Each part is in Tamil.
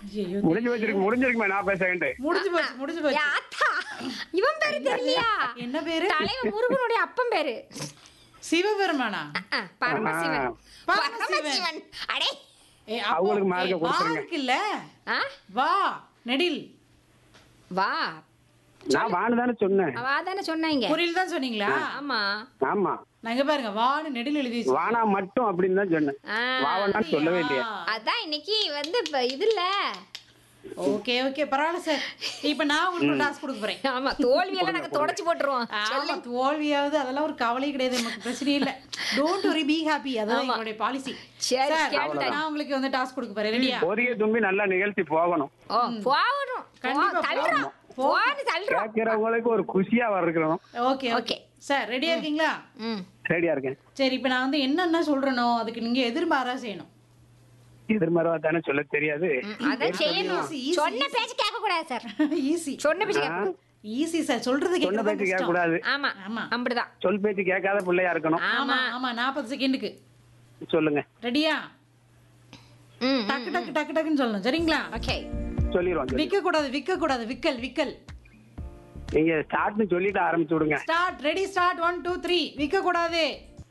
ஐயோ முடிஞ்சு வச்சிருக்கு முடிஞ்சிருக்குமே நாற்பது செகண்ட் முடிஞ்சு போச்சு முடிஞ்சு போச்சு ஆத்தா இவன் பேரு தெரியலையா என்ன பேரு தலைவர் முருகனுடைய அப்பன் பேரு சிவபெருமானா அஹ், பரமசிவன் பரமசிவன். பரமசிவன் அடே ஏ, அப்போ- அவங்களுக்கு மார்க்க ஏ, வா கொடுத்துருங்க. இருக்குல்ல ஆ வா நெடில் வா நான் வான்னு தானே சொன்னேன் அவ தானே சொன்னாங்க புரியல தான் சொன்னீங்களா ஆமா ஆமா நான் இங்க பாருங்க வான்னு நெடில் எழுதி வச்சு வானா மட்டும் அப்படின்னு தான் சொன்னேன் ஆ, வாவனா சொல்லவே இல்லையா அதான் இன்னைக்கு வந்து இப்ப இதுல ஓகே ஓகே பரவாயில்ல சார் இப்போ நான் உங்களுக்கு டாஸ்க் கொடுக்க போறேன் ஆமா தோல்வியெல்லாம் நாங்க தொடச்சு போட்டுருவோம் ஆமா தோல்வியாவது அதெல்லாம் ஒரு கவலை கிடையாது நமக்கு பிரச்சனை இல்ல டோன்ட் வரி பி ஹாப்பி அதான் ஆமா. எங்களுடைய பாலிசி சரி, சார் கேட்டுட்டேன். நான் உங்களுக்கு வந்து டாஸ்க் கொடுக்க போறேன் ரெடியா பொரிய தும்பி நல்லா நிகழ்ச்சி போகணும் ஓ போகணும் கண்டிப்பா தள்ளுறோம் போன்னு தள்ளுறோம் கேட்கிறவங்களுக்கு ஒரு குஷியா இருக்கணும் ஓகே Okay. ஓகே சார் ரெடியா இருக்கீங்களா ம் ரெடியா இருக்கேன் சரி இப்போ நான் வந்து என்னென்ன சொல்றேனோ அதுக்கு நீங்க எதிர்மாறா செய்யணும் எதிர்மறைவா தானே சொல்ல தெரியாது ம், அதான் செய்யணும் Easy, easy, சொன்ன பேச்சு கேட்க கூடாது சார் ஈஸி சொன்ன பேச்சு கேட்க கூடாது. ஈஸி சார் சொல்றது சொன்ன பேச்சு கேட்க கேட்கறது கூடாது ஆமா ஆமா. அப்படிதான் சொல் பேச்சு கேட்காத பிள்ளையா இருக்கணும் ஆமா ஆமா நாற்பது செகண்டுக்கு சொல்லுங்க ரெடியா ம் டக்கு டக்கு டக்கு டக்குன்னு சொல்லணும் சரிங்களா ஓகே சொல்லிடுவோம் சொல்லி விற்க கூடாது விற்க கூடாது விக்கல் விக்கல் நீங்க ஸ்டார்ட்னு சொல்லிட்டு ஆரம்பிச்சு விடுங்க start ready start one two three விற்க கூடாது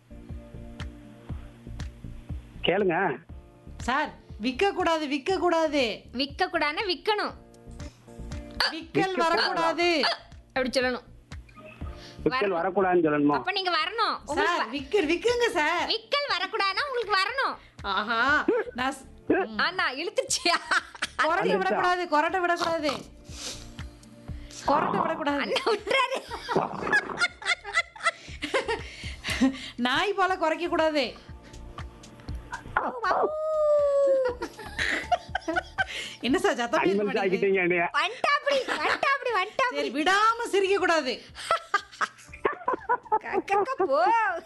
கேளுங்க சார் விற்க கூடாது விற்க கூடாது விற்க கூடாதுன்னா விற்கணும் விக்கல் வரக்கூடாது அப்படி சொல்லணும் விக்கல் வரக்கூடாதுன்னு சொல்லணுமா அப்ப நீங்க வரணும் உங்களுக்கு சார் விக்க விக்குங்க சார் விக்கல் வரக்கூடாதுன்னா உங்களுக்கு வரணும் ஆஹா நான் ஸ்- ஆனா இழுத்துருச்சியா கொரட்டை விடக்கூடாது கொரட்டை விடக்கூடாது கொரட்டை விடக்கூடாது அண்ணா விட்டுறாரு நாய் போல குறைக்க கூடாது என்ன சார் சத்தம் பேச அனிமல்ஸ் மாட்டேங்குது? ஆக்கிட்டீங்க என்னைய. வந்துட்டாப்படி வந்துட்டாப்படி வந்துட்டாப்படி சரி விடாம சிரிக்க கூடாது கக்கக்க போ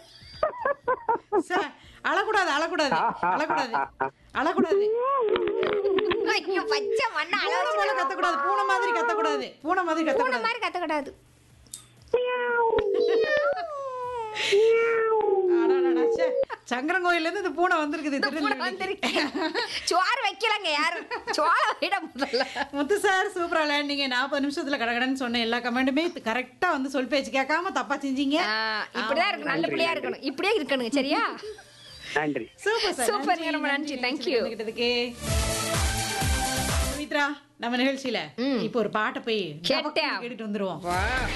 சார் அழக்கூடாது அழக்கூடாது அழக்கூடாது அழக்கூடாது ஐயோ பச்சை மண்ண பூனை போல அளவு கத்தக்கூடாது பூனை மாதிரி கத்தக்கூடாது பூனை மாதிரி பூனை கத்தக்கூடாது மாதிரி கத்தக்கூடாது அடடடா, ச்சே. சங்கரங்கோயில்ல இருந்து இந்த பூனை வந்திருக்குது பூனை திருநெல்வேலிக்கு. வந்திருக்கேன் சோறு வைக்கலங்க யாரும் சோள விட முதல்ல முத்து சார் சூப்பரா விளையாண்டீங்க நாற்பது நிமிஷத்துல கடகடன்னு சொன்ன எல்லா கமெண்ட்டுமே கரெக்டா வந்து சொல் பேச்சு கேட்காம தப்பா செஞ்சீங்க ஆ, இப்படிதான் இருக்கணும் நல்ல பிள்ளையா இருக்கணும் இப்படியே இருக்கணுங்க சரியா நன்றி சூப்பர் சார் சூப்பர் ரொம்ப நன்றி தேங்க்யூ கேட்டதுக்கு சுமித்ரா நம்ம நிகழ்ச்சியில இப்போ ஒரு பாட்டை போய் கேட்டேன். கேட்டுட்டு வந்துருவோம்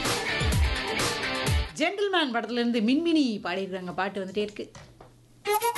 ஜென்டில்மேன் படத்துல இருந்து மின்மினி பாடிடுறாங்க பாட்டு வந்துட்டே இருக்கு